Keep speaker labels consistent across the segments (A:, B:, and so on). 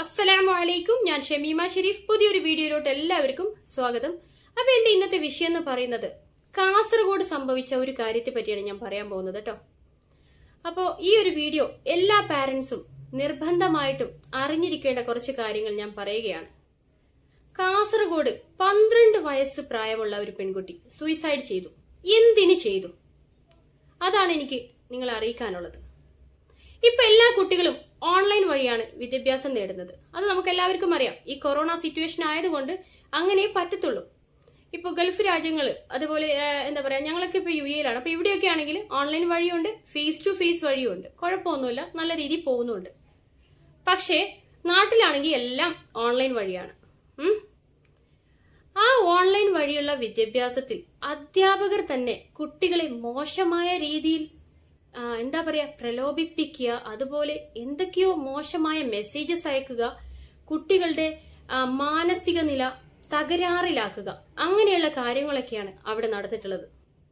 A: അസ്സലാമു അലൈക്കും ഞാൻ ഷമീമ ഷെരീഫ് പുതിയൊരു വീഡിയോയിലോട്ട് എല്ലാവർക്കും സ്വാഗതം അപ്പൊ എന്റെ ഇന്നത്തെ വിഷയം എന്ന് പറയുന്നത് കാസർഗോഡ് സംഭവിച്ച ഒരു കാര്യത്തെ പറ്റിയാണ് ഞാൻ പറയാൻ പോകുന്നത് കേട്ടോ അപ്പോൾ ഈ ഒരു വീഡിയോ എല്ലാ പാരന്റ്സും നിർബന്ധമായിട്ടും അറിഞ്ഞിരിക്കേണ്ട കുറച്ച് കാര്യങ്ങൾ ഞാൻ പറയുകയാണ് കാസർഗോഡ് പന്ത്രണ്ട് വയസ്സ് പ്രായമുള്ള ഒരു പെൺകുട്ടി സൂയിസൈഡ് ചെയ്തു എന്തിന് ചെയ്തു അതാണ് എനിക്ക് നിങ്ങളെ അറിയിക്കാനുള്ളത് ഇപ്പൊ എല്ലാ കുട്ടികളും ഓൺലൈൻ വഴിയാണ് വിദ്യാഭ്യാസം നേടുന്നത് അത് നമുക്ക് എല്ലാവർക്കും അറിയാം ഈ കൊറോണ സിറ്റുവേഷൻ ആയതുകൊണ്ട് അങ്ങനെ പറ്റത്തുള്ളൂ ഇപ്പൊ ഗൾഫ് രാജ്യങ്ങൾ അതുപോലെ ആ, എന്താ പറയാ ഞങ്ങളൊക്കെ ഇപ്പൊ യു എയിലാണ് അപ്പൊ ഇവിടെയൊക്കെ ആണെങ്കിൽ ഓൺലൈൻ വഴിയുണ്ട് ഫേസ് ടു ഫേസ് വഴിയുണ്ട് കുഴപ്പമൊന്നുമില്ല നല്ല രീതിയിൽ പോകുന്നുണ്ട് പക്ഷേ നാട്ടിലാണെങ്കിൽ എല്ലാം ഓൺലൈൻ വഴിയാണ് ഉം ആ ഓൺലൈൻ വഴിയുള്ള വിദ്യാഭ്യാസത്തിൽ അധ്യാപകർ തന്നെ കുട്ടികളെ മോശമായ രീതിയിൽ ആ, എന്താ പറയാ പ്രലോഭിപ്പിക്കുക അതുപോലെ എന്തൊക്കെയോ മോശമായ മെസ്സേജസ് അയക്കുക കുട്ടികളുടെ ആ, മാനസിക നില തകരാറിലാക്കുക അങ്ങനെയുള്ള കാര്യങ്ങളൊക്കെയാണ് അവിടെ നടന്നിട്ടുള്ളത്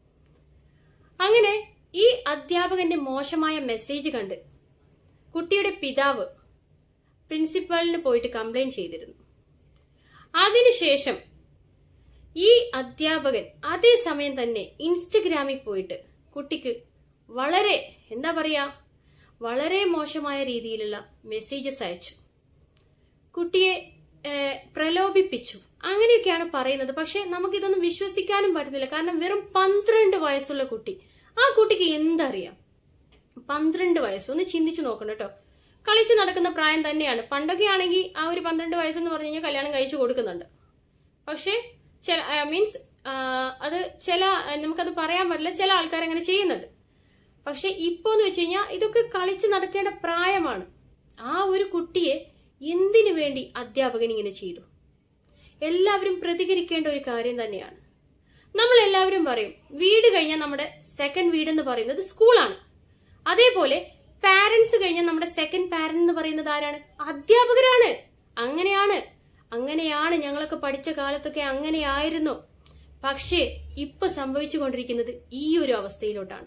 A: അങ്ങനെ ഈ അധ്യാപകന്റെ മോശമായ മെസ്സേജ് കണ്ട് കുട്ടിയുടെ പിതാവ് പ്രിൻസിപ്പാളിന് പോയിട്ട് കംപ്ലൈന്റ് ചെയ്തിരുന്നു അതിനുശേഷം ഈ അധ്യാപകൻ അതേ സമയം തന്നെ ഇൻസ്റ്റഗ്രാമിൽ പോയിട്ട് കുട്ടിക്ക് വളരെ എന്താ പറയാ വളരെ മോശമായ രീതിയിലുള്ള മെസ്സേജസ് അയച്ചു കുട്ടിയെ ഏഹ്, പ്രലോഭിപ്പിച്ചു അങ്ങനെയൊക്കെയാണ് പറയുന്നത് പക്ഷെ നമുക്കിതൊന്നും വിശ്വസിക്കാനും പറ്റുന്നില്ല കാരണം വെറും പന്ത്രണ്ട് വയസ്സുള്ള കുട്ടി ആ കുട്ടിക്ക് എന്തറിയാം പന്ത്രണ്ട് വയസ്സ് ഒന്ന് ചിന്തിച്ചു നോക്കണം കേട്ടോ കളിച്ച് നടക്കുന്ന പ്രായം തന്നെയാണ് പണ്ടൊക്കെ ആണെങ്കിൽ ആ ഒരു പന്ത്രണ്ട് വയസ്സെന്ന് പറഞ്ഞു കഴിഞ്ഞാൽ കല്യാണം കഴിച്ചു കൊടുക്കുന്നുണ്ട് പക്ഷേ ചില മീൻസ് അത് ചില ആ, നമുക്കത് പറയാൻ പറ്റില്ല ചില ആൾക്കാർ അങ്ങനെ ചെയ്യുന്നുണ്ട് പക്ഷെ ഇപ്പോ എന്ന് വെച്ച് കഴിഞ്ഞാൽ ഇതൊക്കെ കളിച്ച് നടക്കേണ്ട പ്രായമാണ് ആ ഒരു കുട്ടിയെ എന്തിനു വേണ്ടി അധ്യാപകൻ ഇങ്ങനെ ചെയ്തു എല്ലാവരും പ്രതികരിക്കേണ്ട ഒരു കാര്യം തന്നെയാണ് നമ്മൾ എല്ലാവരും പറയും വീട് കഴിഞ്ഞാൽ നമ്മുടെ സെക്കൻഡ് വീട് എന്ന് പറയുന്നത് സ്കൂളാണ് അതേപോലെ പാരന്റ്സ് കഴിഞ്ഞാൽ നമ്മുടെ സെക്കൻഡ് പാരന്റ് എന്ന് പറയുന്നത് ആരാണ് അധ്യാപകരാണ് അങ്ങനെയാണ് അങ്ങനെയാണ് ഞങ്ങളൊക്കെ പഠിച്ച കാലത്തൊക്കെ അങ്ങനെയായിരുന്നു പക്ഷേ ഇപ്പൊ സംഭവിച്ചുകൊണ്ടിരിക്കുന്നത് ഈ ഒരു അവസ്ഥയിലോട്ടാണ്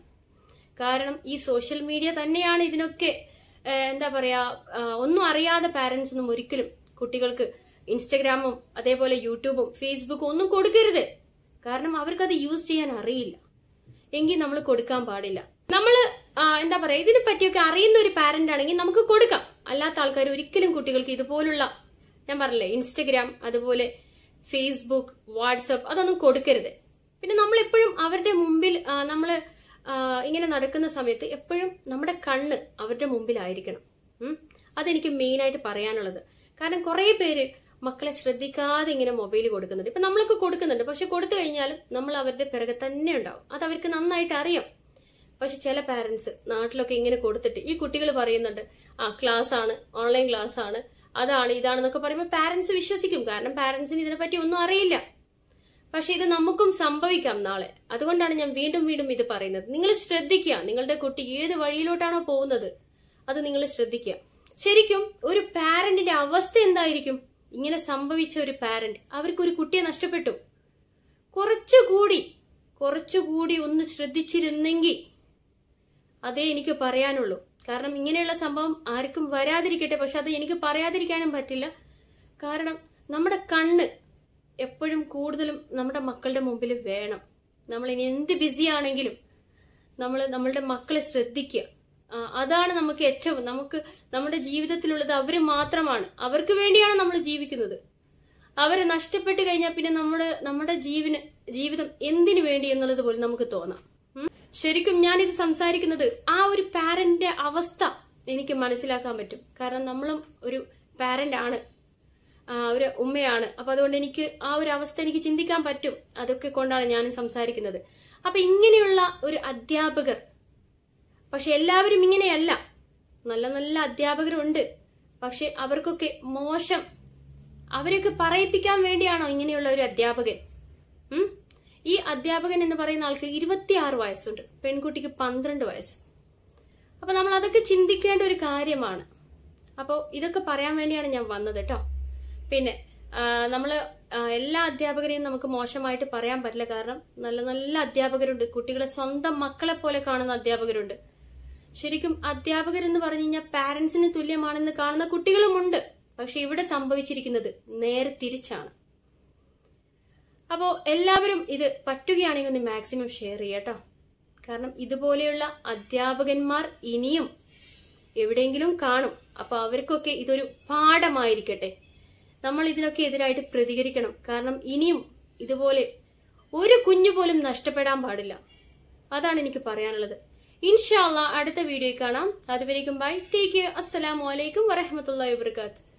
A: കാരണം ഈ സോഷ്യൽ മീഡിയ തന്നെയാണ് ഇതിനൊക്കെ ഏഹ്, എന്താ പറയാ ആ, ഒന്നും അറിയാതെ പാരന്റ്സ് ഒന്നും ഒരിക്കലും കുട്ടികൾക്ക് ഇൻസ്റ്റഗ്രാമും അതേപോലെ യൂട്യൂബും ഫേസ്ബുക്കും ഒന്നും കൊടുക്കരുത് കാരണം അവർക്കത് യൂസ് ചെയ്യാൻ അറിയില്ല എങ്കിൽ നമ്മൾ കൊടുക്കാൻ പാടില്ല നമ്മൾ എന്താ പറയാ ഇതിനെ പറ്റിയൊക്കെ അറിയുന്ന ഒരു പാരന്റ് ആണെങ്കിൽ നമുക്ക് കൊടുക്കാം അല്ലാത്ത ആൾക്കാർ ഒരിക്കലും കുട്ടികൾക്ക് ഇതുപോലുള്ള ഞാൻ പറഞ്ഞില്ലേ ഇൻസ്റ്റഗ്രാം അതുപോലെ ഫേസ്ബുക്ക് വാട്സപ്പ് അതൊന്നും കൊടുക്കരുത് പിന്നെ നമ്മൾ എപ്പോഴും അവരുടെ മുമ്പിൽ നമ്മൾ ഇങ്ങനെ നടക്കുന്ന സമയത്ത് എപ്പോഴും നമ്മുടെ കണ്ണ് അവരുടെ മുമ്പിലായിരിക്കണം ഉം. അതെനിക്ക് മെയിൻ ആയിട്ട് പറയാനുള്ളത് കാരണം കുറെ പേര് മക്കളെ ശ്രദ്ധിക്കാതെ ഇങ്ങനെ മൊബൈൽ കൊടുക്കുന്നുണ്ട് ഇപ്പൊ നമ്മളൊക്കെ കൊടുക്കുന്നുണ്ട് പക്ഷെ കൊടുത്തു കഴിഞ്ഞാലും നമ്മൾ അവരുടെ പിറകെ തന്നെ ഉണ്ടാവും അത് അവർക്ക് നന്നായിട്ട് അറിയാം പക്ഷെ ചില പാരന്റ്സ് നാട്ടിലൊക്കെ ഇങ്ങനെ കൊടുത്തിട്ട് ഈ കുട്ടികൾ പറയുന്നുണ്ട് ആ ക്ലാസ് ആണ് ഓൺലൈൻ ക്ലാസ് ആണ് അതാണ് ഇതാണെന്നൊക്കെ പറയുമ്പോൾ പാരന്റ്സ് വിശ്വസിക്കും കാരണം പാരന്റ്സിന് ഇതിനെപ്പറ്റി ഒന്നും അറിയില്ല പക്ഷെ ഇത് നമുക്കും സംഭവിക്കാം നാളെ അതുകൊണ്ടാണ് ഞാൻ വീണ്ടും വീണ്ടും ഇത് പറയുന്നത് നിങ്ങൾ ശ്രദ്ധിക്കുക നിങ്ങളുടെ കുട്ടി ഏത് വഴിയിലോട്ടാണോ പോകുന്നത് അത് നിങ്ങൾ ശ്രദ്ധിക്കുക ശരിക്കും ഒരു പാരന്റിന്റെ അവസ്ഥ എന്തായിരിക്കും ഇങ്ങനെ സംഭവിച്ച ഒരു പാരന്റ് അവർക്ക് ഒരു കുട്ടിയെ നഷ്ടപ്പെട്ടു കുറച്ചുകൂടി കുറച്ചുകൂടി ഒന്ന് ശ്രദ്ധിച്ചിരുന്നെങ്കിൽ അതേ എനിക്ക് പറയാനുള്ളൂ കാരണം ഇങ്ങനെയുള്ള സംഭവം ആർക്കും വരാതിരിക്കട്ടെ പക്ഷെ അത് എനിക്ക് പറയാതിരിക്കാനും പറ്റില്ല കാരണം നമ്മുടെ കണ്ണ് എപ്പോഴും കൂടുതലും നമ്മുടെ മക്കളുടെ മുമ്പിൽ വേണം നമ്മൾ ഇനി എന്ത് ബിസി ആണെങ്കിലും നമ്മൾ നമ്മളുടെ മക്കളെ ശ്രദ്ധിക്കുക ആ, അതാണ് നമുക്ക് ഏറ്റവും നമുക്ക് നമ്മുടെ ജീവിതത്തിലുള്ളത് അവർ മാത്രമാണ് അവർക്ക് വേണ്ടിയാണ് നമ്മൾ ജീവിക്കുന്നത് അവരെ നഷ്ടപ്പെട്ട് കഴിഞ്ഞാൽ പിന്നെ നമ്മുടെ നമ്മുടെ ജീവന് ജീവിതം എന്തിനു വേണ്ടി എന്നുള്ളത് പോലും നമുക്ക് തോന്നാം ഉം. ശരിക്കും ഞാനിത് സംസാരിക്കുന്നത് ആ ഒരു പാരന്റിന്റെ അവസ്ഥ എനിക്ക് മനസ്സിലാക്കാൻ പറ്റും കാരണം നമ്മളും ഒരു പാരന്റ് ആണ് ആ, ഒരു ഉമ്മയാണ് അപ്പൊ അതുകൊണ്ട് എനിക്ക് ആ ഒരു അവസ്ഥ എനിക്ക് ചിന്തിക്കാൻ പറ്റും അതൊക്കെ കൊണ്ടാണ് ഞാൻ സംസാരിക്കുന്നത് അപ്പൊ ഇങ്ങനെയുള്ള ഒരു അധ്യാപകർ പക്ഷെ എല്ലാവരും ഇങ്ങനെയല്ല നല്ല നല്ല അധ്യാപകരുണ്ട് പക്ഷെ അവർക്കൊക്കെ മോശം അവരെയൊക്കെ പറയിപ്പിക്കാൻ വേണ്ടിയാണോ ഇങ്ങനെയുള്ള ഒരു അധ്യാപകൻ ഉം? ഈ അധ്യാപകൻ എന്ന് പറയുന്ന ആൾക്ക് ഇരുപത്തിയാറ് വയസ്സുണ്ട് പെൺകുട്ടിക്ക് പന്ത്രണ്ട് വയസ്സ് അപ്പൊ നമ്മൾ അതൊക്കെ ചിന്തിക്കേണ്ട ഒരു കാര്യമാണ് അപ്പോൾ ഇതൊക്കെ പറയാൻ വേണ്ടിയാണ് ഞാൻ വന്നത് കേട്ടോ പിന്നെ നമ്മൾ എല്ലാ അധ്യാപകരെയും നമുക്ക് മോശമായിട്ട് പറയാൻ പറ്റില്ല കാരണം നല്ല നല്ല അധ്യാപകരുണ്ട് കുട്ടികളെ സ്വന്തം മക്കളെ പോലെ കാണുന്ന അധ്യാപകരുണ്ട് ശരിക്കും അധ്യാപകർ എന്ന് പറഞ്ഞു കഴിഞ്ഞാൽ പാരന്റ്സിന് തുല്യമാണെന്ന് കാണുന്ന കുട്ടികളുമുണ്ട് പക്ഷെ ഇവിടെ സംഭവിച്ചിരിക്കുന്നത് നേരെ തിരിച്ചാണ് അപ്പോൾ എല്ലാവരും ഇത് പറ്റുകയാണെങ്കിൽ ഒന്ന് മാക്സിമം ഷെയർ ചെയ്യാട്ടോ കാരണം ഇതുപോലെയുള്ള അധ്യാപകന്മാർ ഇനിയും എവിടെയെങ്കിലും കാണും അപ്പൊ അവർക്കൊക്കെ ഇതൊരു പാഠമായിരിക്കട്ടെ നമ്മൾ ഇതിനൊക്കെ എതിരായിട്ട് പ്രതികരിക്കണം കാരണം ഇനിയും ഇതുപോലെ ഒരു കുഞ്ഞു പോലും നഷ്ടപ്പെടാൻ പാടില്ല അതാണ് എനിക്ക് പറയാനുള്ളത് ഇൻഷാല്ല അടുത്ത വീഡിയോയിൽ കാണാം അതുവരേക്കും ബൈ ടേക്ക് കെയർ അസ്സലാമു അലൈക്കും വറഹമത്തല്ലാ വബർക്കാത്ത്